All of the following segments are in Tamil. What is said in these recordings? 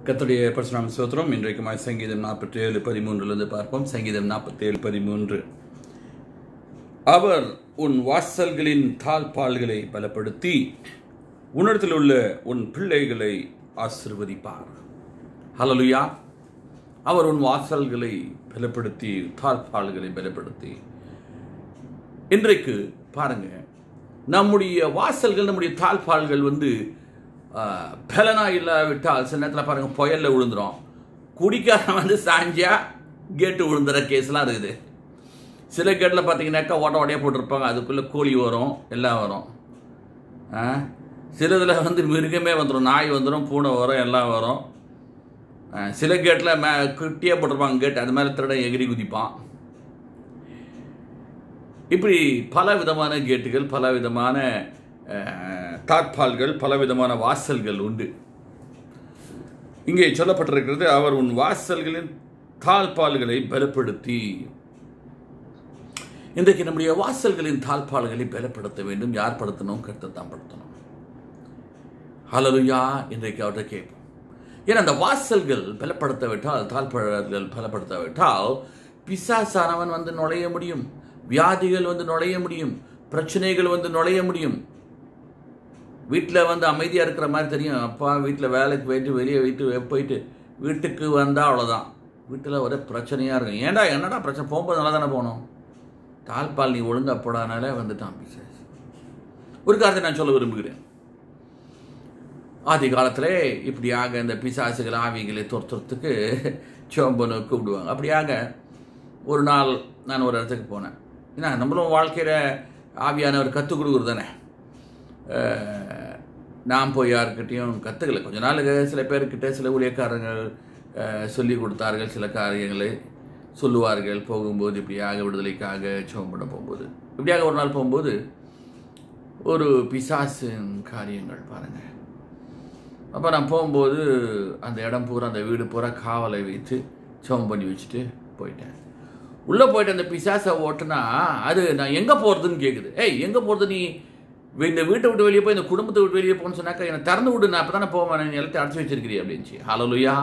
கத்துடைய பரசுராம சோத்திரம் இன்றைக்குமாய் சங்கீதம் நாற்பத்தி ஏழு பதிமூன்றிலிருந்து பார்ப்போம் சங்கீதம் நாற்பத்தி ஏழு பதிமூன்று அவர் உன் வாசல்களின் தாழ்பால்களை பலப்படுத்தி உன்னிடத்தில் உள்ள உன் பிள்ளைகளை ஆசிர்வதிப்பார் ஹலலுயா அவர் உன் வாசல்களை பலப்படுத்தி தாழ்பால்களை பலப்படுத்தி இன்றைக்கு பாருங்க நம்முடைய வாசல்கள் நம்முடைய தாழ்பால்கள் வந்து ஆஹ், பலனா இல்லாவிட்டால் சில நேரத்தில் பாருங்க புயல்ல விழுந்துரும் குடிக்காரன் வந்து சாஞ்சா கேட்டு விழுந்துற கேஸ்லாம் இருக்குது சில கேட்டில் பார்த்தீங்கன்னாக்கா ஓட்ட ஓட்டையாக போட்டிருப்பாங்க அதுக்குள்ளே கோழி வரும் எல்லாம் வரும் ஆ? சிலதில் வந்து மிருகமே வந்துடும் நாய் வந்துடும் பூனை வரும் எல்லாம் வரும் ஆ, சில கேட்டில் மே குட்டியாக போட்டிருப்பாங்க கேட் அது மேலே திருட எகிரி குதிப்பான் இப்படி பல விதமான கேட்டுகள் பல விதமான அஹ், தாட்பால்கள் பல விதமான வாசல்கள் உண்டு இங்கே சொல்லப்பட்டிருக்கிறது அவர் உன் வாசல்களின் தாழ்பால்களை பலப்படுத்தி இன்றைக்கு நம்முடைய வாசல்களின் தாழ்பால்களை பலப்படுத்த வேண்டும் யார் படுத்தணும் கருத்தான் படுத்தணும் ஹலலுயா இன்றைக்கு அவர்கிட்ட கேட்போம் ஏன்னா அந்த வாசல்கள் பலப்படுத்த விட்டால் தாழ்பால்கள் பலப்படுத்த விட்டால் பிசாசானவன் வந்து நுழைய முடியும் வியாதிகள் வந்து நுழைய முடியும் பிரச்சனைகள் வந்து நுழைய முடியும் வீட்டில் வந்து அமைதியாக இருக்கிற மாதிரி தெரியும் அப்பா வீட்டில் வேலைக்கு போயிட்டு வெளியே வீட்டு போயிட்டு வீட்டுக்கு வந்தால் அவ்வளோதான் வீட்டில் ஒரே பிரச்சனையாக இருக்கும் ஏன்டா என்னடா பிரச்சனை போகும்போது நல்லா தானே போகணும் தாழ்பால் நீ ஒழுங்கா போடானாலே வந்துட்டான் பிசாசு ஒரு காரணத்தை நான் சொல்ல விரும்புகிறேன் ஆதி காலத்திலே இப்படியாக இந்த பிசாசுகள் ஆவிகளை துரத்துறதுக்கு சோம்பனு கூப்பிடுவாங்க அப்படியாக ஒரு நாள் நான் ஒரு இடத்துக்கு போனேன் ஏன்னா நம்மளும் வாழ்க்கையில் ஆவியானவர் கற்றுக் கொடுக்குறது தானே அஹ், நான் போய் யாருக்கிட்டையும் கற்றுக்கல கொஞ்ச நாளுக்கு சில பேர்கிட்ட சில ஊழியக்காரங்கள் அஹ், சொல்லி கொடுத்தார்கள் சில காரியங்களை சொல்லுவார்கள் போகும்போது இப்படியாக விடுதலைக்காக சோம் பண்ண போகும்போது இப்படியாக ஒரு நாள் போகும்போது ஒரு பிசாசின் காரியங்கள் பாருங்கள் அப்போ நான் போகும்போது அந்த இடம் பூரா அந்த வீடு பூரா காவலை வைத்து சோம் பண்ணி வச்சுட்டு போயிட்டேன் உள்ளே போயிட்டு அந்த பிசாசை ஓட்டுனா அது நான் எங்கே போகிறதுன்னு கேட்குது ஏய் எங்கே போகிறது நீ வி- இந்த வீட்டை விட்டு வெளியே போய் இந்த குடும்பத்தை விட்டு வெளியே போகணும்னு சொன்னாக்கா என்னை திறந்து விடு நான் அப்போ தானே போவேன் நீ எல்லாத்தையும் அடைச்சி வச்சிருக்கிறீ அப்படின்ச்சு ஹலோலுயா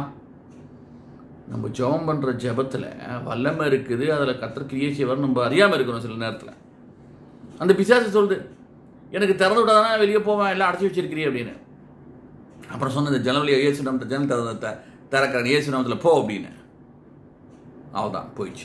நம்ம ஜெபம் பண்ணுற ஜெபத்தில் வல்லமை இருக்குது அதில் கத்தர் கிரியை செய்வார் நம்ம அறியாமல் இருக்கணும் சில நேரத்தில் அந்த பிசாசு சொல்லுது எனக்கு திறந்து விடாதானே வெளியே போவேன் எல்லாம் அடைச்சி வச்சிருக்கிறீ அப்படின்னு அப்புறம் சொன்ன இந்த ஜனவரி இயேசு நம்ம ஜன திறந்த த திறக்கிறேன் இயேசு நாமத்தில் போ அப்படின்னு அவள்தான் போயிடுச்சு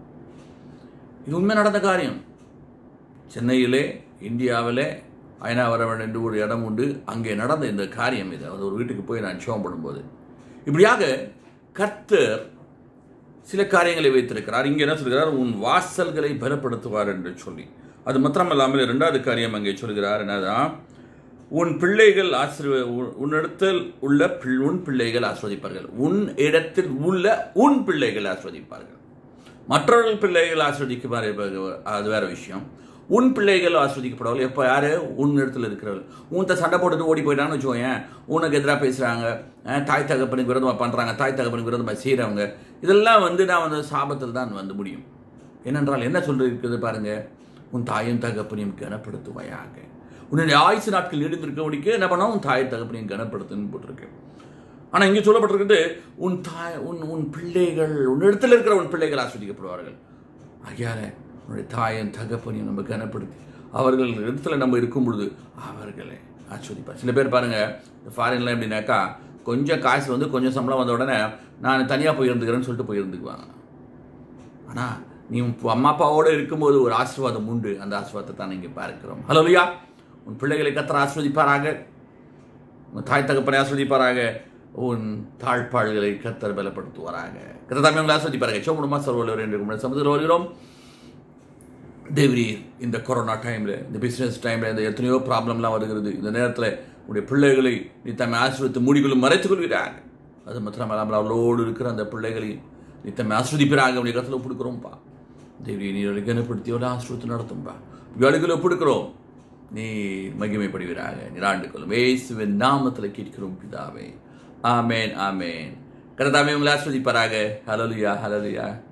இது உண்மை நடந்த காரியம் சென்னையிலே இந்தியாவிலே அயனாவரம் என்று ஒரு இடம் உண்டு அங்கே நடந்த இந்த காரியம் இது அது ஒரு வீட்டுக்கு போய் நான் ஷோம் பண்ணும்போது இப்படியாக கர்த்தர் சில காரியங்களை வைத்திருக்கிறார் இங்கே என்ன சொல்கிறார் உன் வாசல்களை பலப்படுத்துவார் என்று சொல்லி அது மாத்திரமல்லாமல் இரண்டாவது காரியம் அங்கே சொல்கிறார் என்னதான் உன் பிள்ளைகள் ஆசிர்வ உன்- உன்னிடத்தில் உள்ள பிள்- உன் பிள்ளைகள் ஆஸ்வதிப்பார்கள் உன் இடத்தில் உள்ள உன் பிள்ளைகள் ஆஸ்வதிப்பார்கள் மற்றவர்கள் பிள்ளைகள் ஆஸ்வதிக்குமாறு அது வேற விஷயம் உன் பிள்ளைகள் ஆஸ்வதிக்கப்படுவார்கள் எப்போ யாரு உன் இடத்துல இருக்கிறவர்கள் உன்கிட்ட சண்டை போட்டுட்டு ஓடி போயிட்டான்னு வச்சுக்கோயேன் உனக்கு எதிராக பேசுகிறாங்க தாய் தகப்பனுக்கு விரோதமாக பண்ணுறாங்க தாய் தகப்பனுக்கு விரோதமாக செய்கிறவங்க இதெல்லாம் வந்து நான் வந்து சாபத்தில் தான் வந்து முடியும் ஏனென்றால் என்ன சொல்லிருக்குது பாருங்க உன் தாயும் தகப்பனையும் கனப்படுத்துவாயாக உன்னுடைய ஆயுசு நாட்கள் நீடித்திருக்க முடிக்க என்ன பண்ணா உன் தாய் தகப்பனையும் கனப்படுத்துன்னு போட்டிருக்கு ஆனால் இங்கே சொல்லப்பட்டிருக்குது உன் தாய் உன் உன் பிள்ளைகள் உன் இடத்துல இருக்கிற உன் பிள்ளைகள் ஆஸ்வதிக்கப்படுவார்கள் ஆகியார உன்னுடைய தாயும் தகப்பனையும் நம்ம கனப்படுத்தி அவர்கள் இடத்துல நம்ம இருக்கும் பொழுது அவர்களை ஆஸ்வதிப்பார் சில பேர் பாருங்க இந்த ஃபாரின்லாம் எப்படின்னாக்கா கொஞ்சம் காசு வந்து கொஞ்சம் சம்பளம் வந்த உடனே நான் தனியாக போய் இருந்துக்கிறேன்னு சொல்லிட்டு போய் இருந்துக்குவாங்க ஆனால் நீ உன் அம்மா அப்பாவோடு இருக்கும்போது ஒரு ஆசீர்வாதம் உண்டு அந்த ஆசீர்வாதத்தை தான் இங்கே பார்க்கிறோம் ஹலோ லியா உன் பிள்ளைகளை கத்தர் ஆஸ்வதிப்பாராக உன் தாய் தகப்பனை ஆஸ்வதிப்பாராக உன் தாழ்பாள்களை கத்தர் பலப்படுத்துவாராக கத்த தாமே உங்களை ஆஸ்வதிப்பாராக சோமுடுமா சர்வலர் என்று உங்களை சமுதிரம் வருகிறோம் தேவரீர் இந்த கொரோனா டைமில் இந்த பிஸ்னஸ் டைமில் இந்த எத்தனையோ ப்ராப்ளம்லாம் வருகிறது இந்த நேரத்தில் உடைய பிள்ளைகளை நீ தம்மை ஆசிரியத்து மூடிகளும் மறைத்துக் கொள்கிறாங்க அது மாத்திரம் இல்லாமல் அவளோடு இருக்கிற அந்த பிள்ளைகளை நீ தம்மை ஆஸ்வதிப்பிறாங்க உடைய கருத்தில் ஒப்பிடுக்கிறோம்ப்பா தேவரி நீ அவளை கனப்படுத்தி அவளை ஆசிரியத்து நடத்தும்பா வேலைகளை ஒப்பிடுக்கிறோம் நீ மகிமைப்படுவீராக நிராண்டுக்கொள்ளும் ஏசுவின் நாமத்தில் கேட்கிறோம் பிதாவே ஆமேன் ஆமேன் கரதாமே உங்களை ஆஸ்வதிப்பாராக ஹலலுயா ஹலலுயா